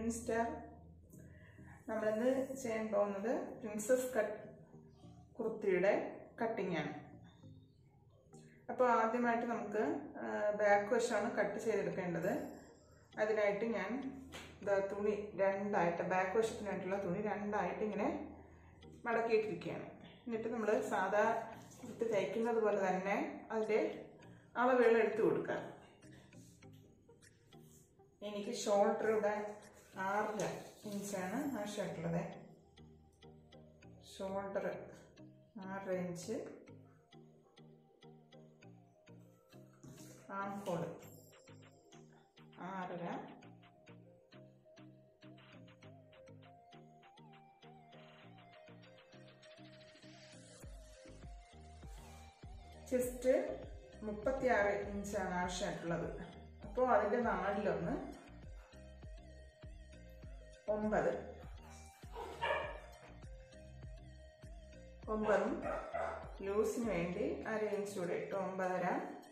Green star നമ്മളിന്ന് ചെയ്യാൻ പോകുന്നത് പ്രിൻസസ് കട്ട് കുർത്തിയുടെ കട്ടിംഗ് ആണ് അപ്പോൾ ആദ്യമായിട്ട് നമുക്ക് ബാക്ക് വശമാണ് കട്ട് ചെയ്തെടുക്കേണ്ടത് അതിനായിട്ട് ഞാൻ ഇതാ തുണി രണ്ടായിട്ട് ബാക്ക് വശത്തിനായിട്ടുള്ള തുണി രണ്ടായിട്ട് ഇങ്ങനെ മടക്കിയിട്ടിരിക്കുകയാണ് എന്നിട്ട് നമ്മൾ സാധാ കുർത്തി തയ്ക്കുന്നത് പോലെ തന്നെ അതിൻ്റെ അളവുകൾ എടുത്തു കൊടുക്കുക എനിക്ക് ഷോൾഡർ ഇവിടെ ആറര ഇഞ്ചാണ് ആവശ്യമായിട്ടുള്ളത് ഷോൾഡർ ആറര ഇഞ്ച് ആം ഹോള് ആറര ചെസ്റ്റ് മുപ്പത്തിയാറ് ഇഞ്ചാണ് ആവശ്യമായിട്ടുള്ളത് അപ്പോൾ അതിൻ്റെ നാലിലൊന്ന് ഒമ്പത് ഒമ്പതും ലൂസിന് വേണ്ടി അര ഇഞ്ച് കൂടെ ഇട്ട് ഒമ്പതര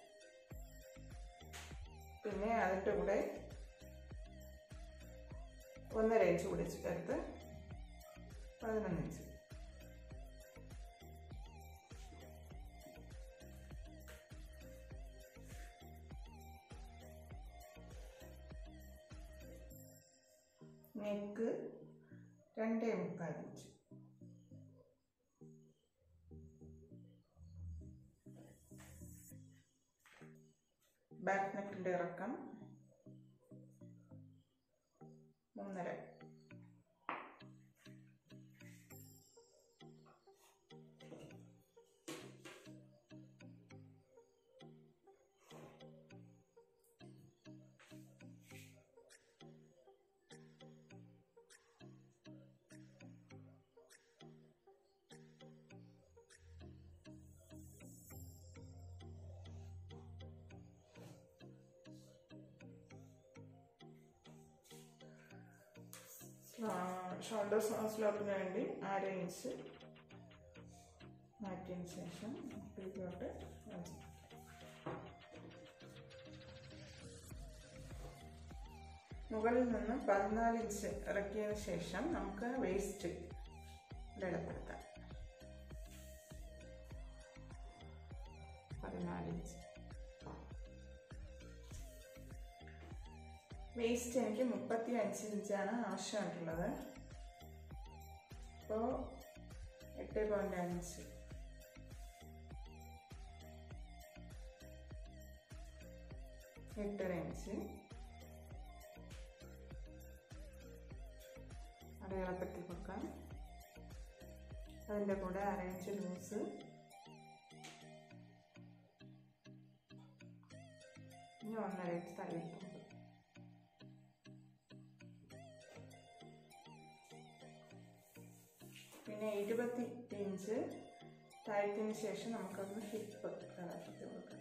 പിന്നെ അതിൻ്റെ കൂടെ ഒന്നര ഇഞ്ച് കൂടി ചേർത്ത് പതിനൊന്ന് ഇഞ്ച് നെക്ക് രണ്ടേ മുക്കാൽ ഇഞ്ച് ബാക്ക് നെക്കിൻ്റെ ഇറക്കം മൂന്നര ഷോൾഡർ സ്ലോപ്പിന് വേണ്ടി അര ഇഞ്ച് മാറ്റിയതിന് ശേഷം ഇതിലോട്ട് മുകളിൽ നിന്ന് പതിനാല് ഇഞ്ച് ഇറക്കിയതിന് ശേഷം നമുക്ക് വേസ്റ്റ് ഇടപ്പെടുത്താം പതിനാല് ഇഞ്ച് വേസ്റ്റ് എനിക്ക് മുപ്പത്തി അഞ്ച് ഇഞ്ചാണ് ആവശ്യമായിട്ടുള്ളത് അപ്പോൾ എട്ട് പോയിൻ്റ് അഞ്ച് എട്ടര ഇഞ്ച് അടയാളപ്പെടുത്തി കൊടുക്കാം അതിൻ്റെ കൂടെ അര ഇഞ്ച് ലൂസ് ഇനി ഒന്നര ഇഞ്ച് തള്ളിയിട്ടുണ്ട് പിന്നെ ഇരുപത്തി ഇഞ്ച് താഴ്ത്തിയതിന് ശേഷം നമുക്കൊന്ന് ഹിപ്പ് കളർത്തി കൊടുക്കാം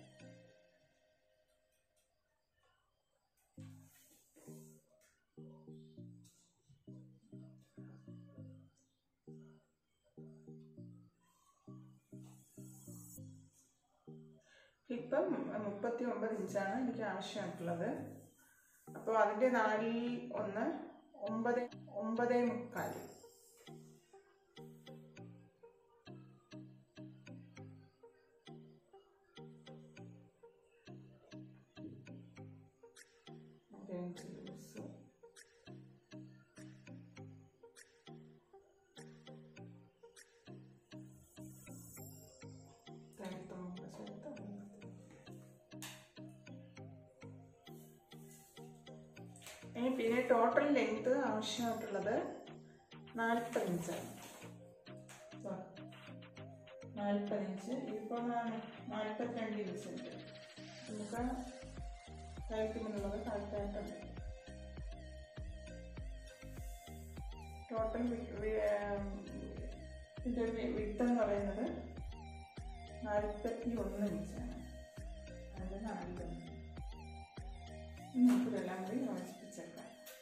ഹിപ്പ് മുപ്പത്തി ഒമ്പത് ഇഞ്ചാണ് എനിക്ക് ആവശ്യമായിട്ടുള്ളത് അപ്പോൾ അതിൻ്റെ നാലിൽ ഒന്ന് ഒമ്പത് ഒമ്പതേ മുക്കാൽ orange juice തണുത്ത ചേർത്ത് ഇനി പിന്നെ ടോട്ടൽ ലെങ്ത് ആവശ്യമായിട്ടുള്ളത് നാൽപ്പത് ഇഞ്ചാണ് നാൽപ്പത് ഇഞ്ച് ഇപ്പോൾ നാൽപ്പത്തിരണ്ട് ഇഞ്ച് ഉണ്ട് നമുക്ക് തയ്ക്കുമെന്നുള്ളത് കറക്റ്റായിട്ടുണ്ട് ടോട്ടൽ ഇതിൻ്റെ വിട്ട് എന്ന് പറയുന്നത് നാൽപ്പത്തി ഒന്ന് ഇഞ്ചാണ് അതിൻ്റെ നാലിലൊന്ന് നമുക്കിതെല്ലാം കൂടി യോജിപ്പിച്ചേക്കാം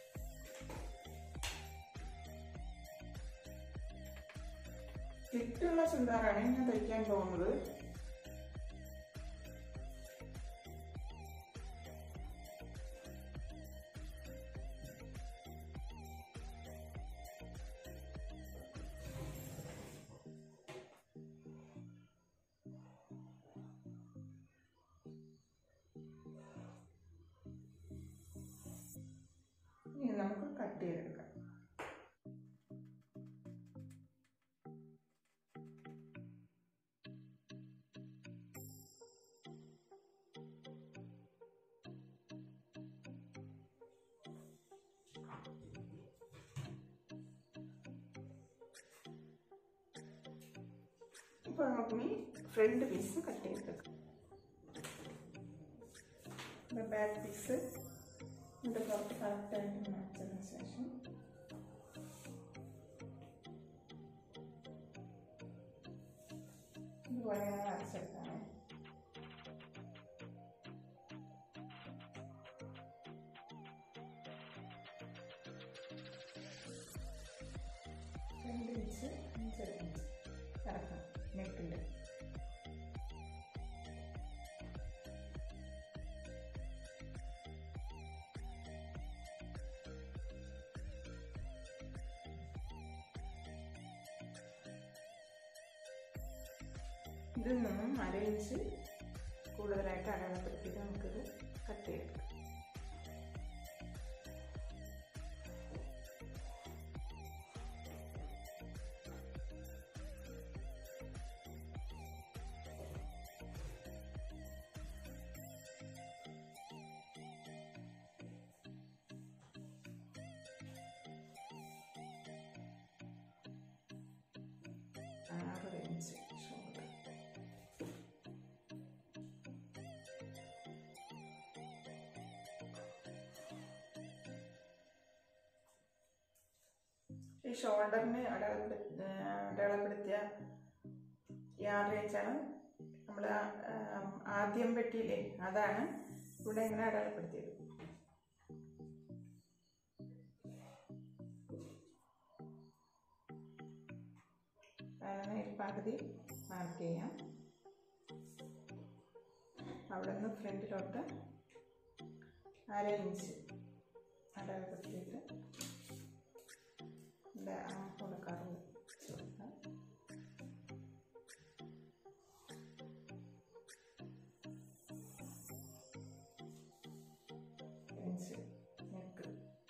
ചുറ്റുള്ള ചുരിദാറാണ് ഞാൻ തയ്ക്കാൻ പോകുന്നത് അപ്പോൾ നമുക്ക് ഇനി ഫ്രണ്ട് പീസ് കട്ട് ചെയ്തെടുക്കാം ബാക്ക് പീസ് ഇതിൻ്റെ പുറത്ത് കറക്റ്റായിട്ട് മാറ്റതിന് ശേഷം ഇതുപോലെ വരച്ചെടുക്കാണ് രണ്ട് ഇഞ്ച് അഞ്ചര ഇഞ്ച് ഇറക്കാം നെക്കിൻ്റെ ഇതിൽ നിന്നും അര ഇഞ്ച് കൂടുതലായിട്ട് അടയാളപ്പെടുത്തിയിട്ട് നമുക്കിത് കട്ട് ചെയ്തെടുക്കാം ആറ് ഇഞ്ച് ഷോൾഡർ ഈ ഷോൾഡറിന് അടയാളപ്പെടുത്തി അടയാളപ്പെടുത്തിയ യാർഡേജാണ് നമ്മൾ ആദ്യം പെട്ടിയില്ലേ അതാണ് ഇവിടെ ഇങ്ങനെ അടയാളപ്പെടുത്തിയത് അങ്ങനെ ഒരു പകുതി മാർക്ക് ചെയ്യാം അവിടെ നിന്ന് ഫ്രണ്ടിലോട്ട് അര ഇഞ്ച് അടയാളപ്പെടുത്തിയിട്ട് ഇവിടെ ആ കൊടുക്കാറ് കൊടുക്കാം ഇഞ്ച് നെക്ക്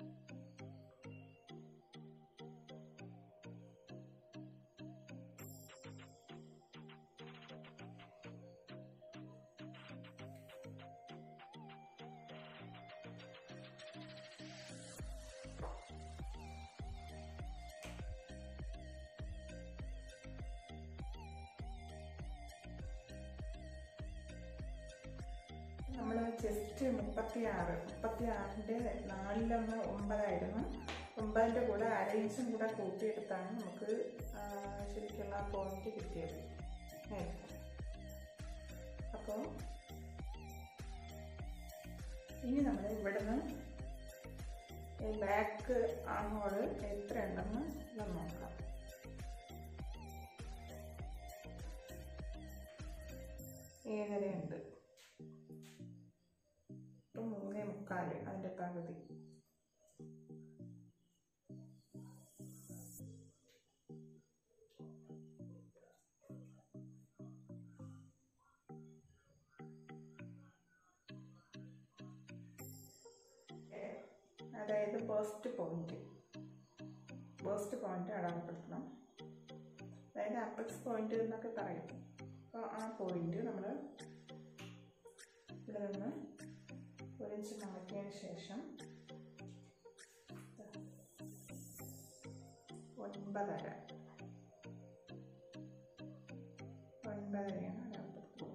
നമ്മൾ ചെസ്റ്റ് മുപ്പത്തി ആറ് മുപ്പത്തി ആറിൻ്റെ നാലിലൊന്ന് ഒമ്പതായിരുന്നു ഒമ്പതിൻ്റെ കൂടെ അര ഇഞ്ചും കൂടെ കൂട്ടിയെടുത്താണ് നമുക്ക് ആ, ശരിക്കുള്ള പോയിന്റ് കിട്ടിയത് അപ്പോൾ ഇനി നമ്മൾ ഇവിടുന്ന് ഈ ബാക്ക് ആങ്ങോട് എത്ര ഉണ്ടെന്ന് ഒന്ന് നോക്കാം ഏഴരയുണ്ട് ഇപ്പം മൂന്നേ മുക്കാല് അതിൻ്റെ പകുതി അതായത് ബേസ്റ്റ് പോയിന്റ് ബേസ്റ്റ് പോയിന്റ് അടയാളപ്പെടുത്തണം അതായത് അപ്പക്സ് പോയിന്റ് എന്നൊക്കെ പറയും അപ്പോൾ ആ പോയിന്റ് നമ്മൾ ഇവിടെ നിന്ന് ഒരു ഇഞ്ച് മടക്കിയതിന് ശേഷം ഒൻപതര ഒൻപതരയാണ് അടയാളപ്പെടുത്തുന്നത്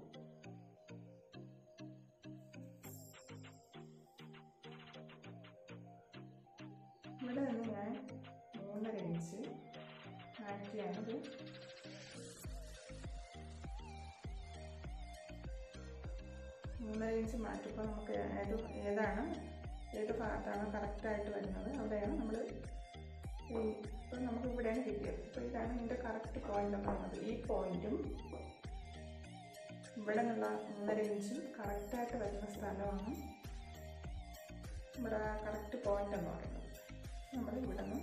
ഇവിടെ നിന്ന് ഞാൻ മൂന്നര ഇഞ്ച് മാറ്റിയാണത് മൂന്നര ഇഞ്ച് മാറ്റുമ്പോൾ നമുക്ക് ഏത് ഏതാണ് ഏത് ഭാഗത്താണ് കറക്റ്റായിട്ട് വരുന്നത് അവിടെയാണ് നമ്മൾ ഈ ഇപ്പം നമുക്ക് ഇവിടെയാണ് കിട്ടിയത് അപ്പോൾ ഇതാണ് ഇതിൻ്റെ കറക്റ്റ് പോയിന്റ് എന്ന് പറയുന്നത് ഈ പോയിന്റും ഇവിടെ നിന്നുള്ള മൂന്നര ഇഞ്ചും കറക്റ്റായിട്ട് വരുന്ന സ്ഥലമാണ് നമ്മുടെ കറക്റ്റ് പോയിന്റ് എന്ന് പറയുന്നത് നമ്മൾ ഇവിടെ നിന്ന്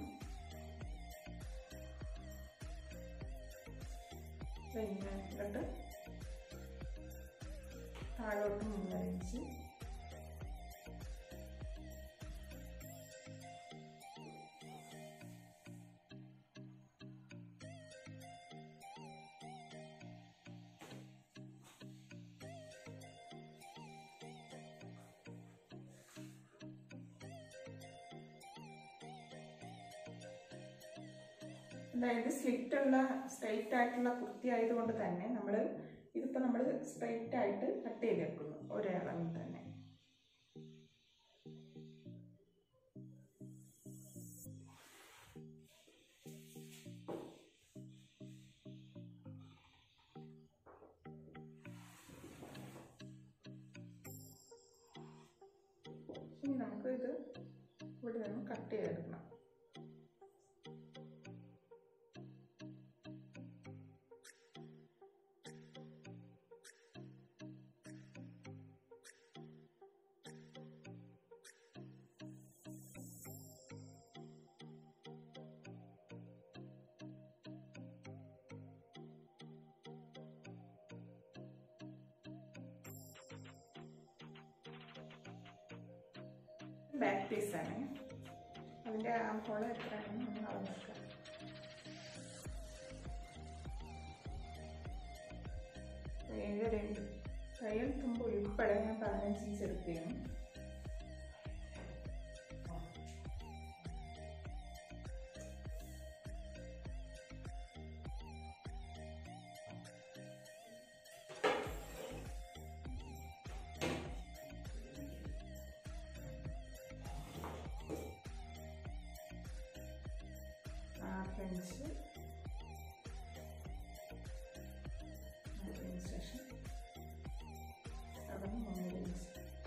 പിന്നെ ഇങ്ങോട്ട് താഴോട്ട് മൂന്നര ഇഞ്ച് അതായത് സ്ലിറ്റ് ഉള്ള സ്ട്രെയിറ്റ് ആയിട്ടുള്ള കുർത്തി ആയതുകൊണ്ട് തന്നെ നമ്മൾ ഇതിപ്പോൾ നമ്മൾ സ്ട്രെയിറ്റ് ആയിട്ട് കട്ട് ചെയ്തെടുക്കുന്നു ഒരേ അളവിൽ തന്നെ ഇനി നമുക്ക് ഇത് ഇവിടെ നിന്ന് കട്ട് ചെയ്തെടുക്കണം ബാക്ക് പീസാണ് അതിൻ്റെ ആം ഹോൾ എത്രയാണെന്ന് നമ്മൾ അളന്ന് വെക്കാം ഏഴര ഉണ്ട് തയ്യൽ തുമ്പ് ഉൾപ്പെടെ ഞാൻ പതിനഞ്ച് ഇഞ്ച് എടുക്കുകയാണ് ഹാഫ് ഇഞ്ച് ഹാഫ് ഇഞ്ച് ശേഷം അവിടെ മൂന്നര ഇഞ്ച്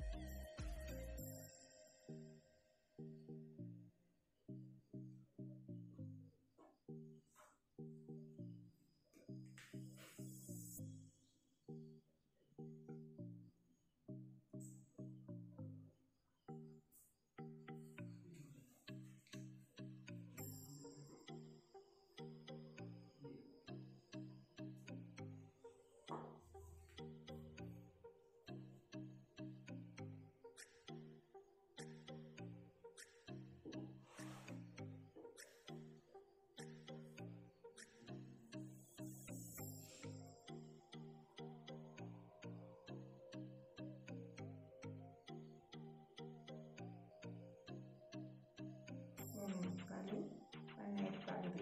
മൂന്ന് മുക്കാല് പതിനേഴ് പകുതി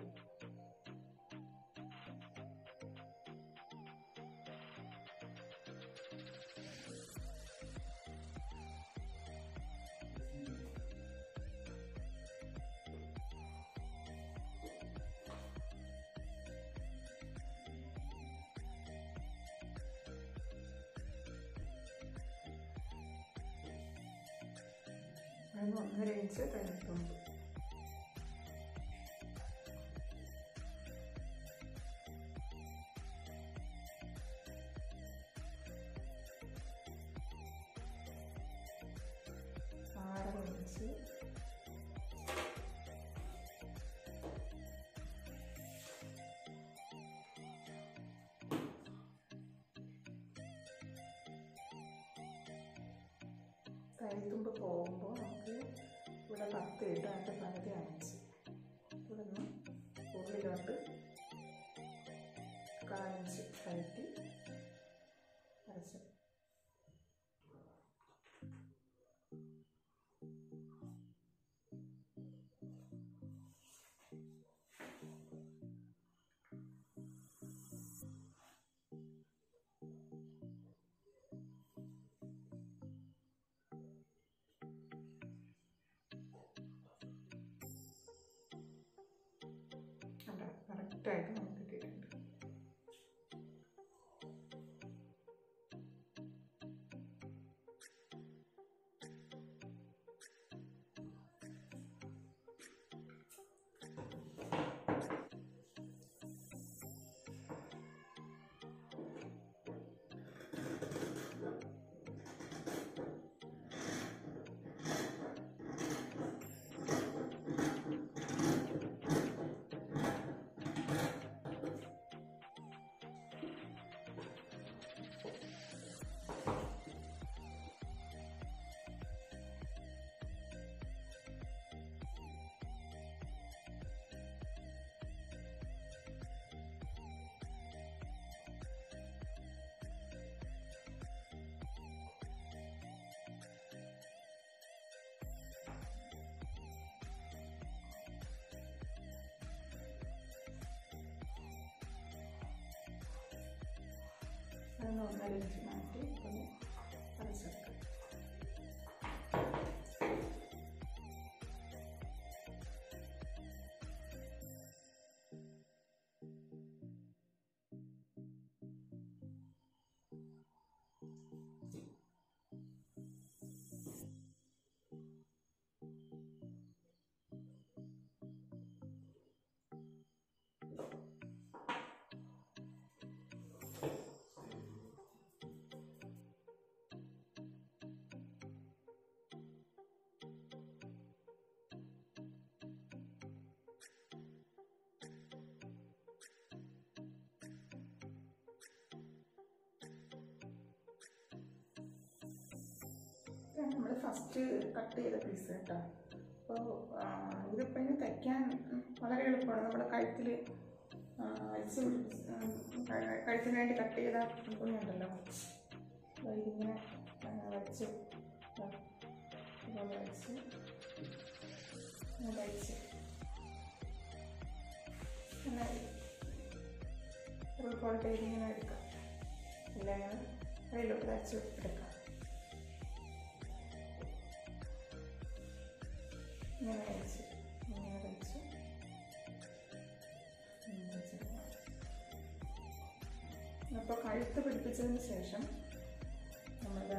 അതിന് ഒന്നര ഇഞ്ച് തയ്യൽത്തുമ്പ് ആറര ഇഞ്ച് തയ്യൽത്തുമ്പ് പോകുമ്പോൾ നമുക്ക് ഇവിടെ പത്ത് കിട്ടും അതിൻ്റെ പകുതി അഞ്ച് ഇവിടെ നിന്ന് ഉള്ളിലോട്ട് കാലഞ്ച് കയറ്റി വരച്ചു അല്ല കറക്റ്റായിട്ട് നമുക്ക് കിട്ടിയിട്ടുണ്ട് ഒന്ന് ഒന്നര ഇഞ്ച് മാറ്റി ഒന്ന് വരച്ചെടുക്കാം നമ്മൾ ഫസ്റ്റ് കട്ട് ചെയ്ത പീസ് കേട്ടോ അപ്പോൾ ഇതിപ്പോൾ ഇനി തയ്ക്കാൻ വളരെ എളുപ്പമാണ് നമ്മുടെ കഴുത്തിൽ വലിച്ച് പിടിച്ച് ക- കഴുത്തിന് വേണ്ടി കട്ട് ചെയ്ത തുണിയുണ്ടല്ലോ അപ്പോൾ ഇതിങ്ങനെ ആ, വച്ച് ദാ ഇതുപോലെ വച്ച് ഇങ്ങനെ വച്ച് അങ്ങനെ ഉൾക്കോട്ടെ ഇതിങ്ങനെ എടുക്കാം ഇല്ല അങ്ങനെ അതിലോട്ട് വച്ച് എടുക്കാം ഇങ്ങനെ വെച്ച് ഇങ്ങനെ വെച്ച് ഇങ്ങനെ വെച്ചെടുക്കാം. അപ്പോൾ കഴുത്ത് പിടിപ്പിച്ചതിന് ശേഷം നമ്മൾ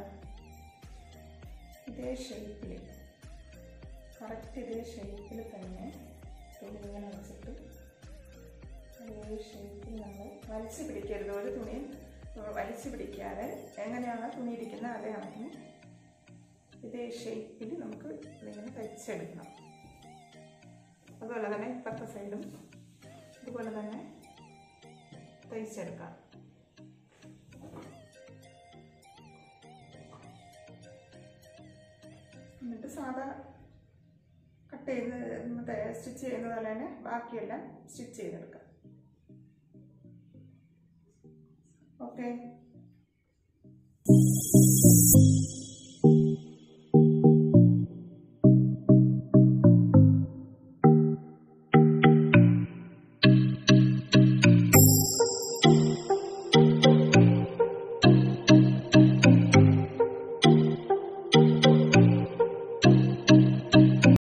ഇതേ ഷേപ്പിൽ കറക്റ്റ് ഇതേ ഷേപ്പിൽ തന്നെ തുണി ഇങ്ങനെ വെച്ചിട്ട് അതേ ഷേപ്പിൽ നമ്മൾ വലിച്ചു പിടിക്കരുത് ഒരു തുണി വലിച്ചു പിടിക്കാതെ എങ്ങനെയാണ് തുണി ഇരിക്കുന്നത് അതേ കണക്കിന് ഇതേ ഷേപ്പിൽ നമുക്ക് ഇതിങ്ങനെ തയ്ച്ചെടുക്കണം അതുപോലെ തന്നെ ഇപ്പുറത്തെ സൈഡും ഇതുപോലെ തന്നെ തയ്ച്ചെടുക്കാം എന്നിട്ട് സാധാ കട്ട് ചെയ്ത് മറ്റേ സ്റ്റിച്ച് ചെയ്യുന്നത് പോലെ തന്നെ ബാക്കിയെല്ലാം സ്റ്റിച്ച് ചെയ്തെടുക്കാം ഓക്കെ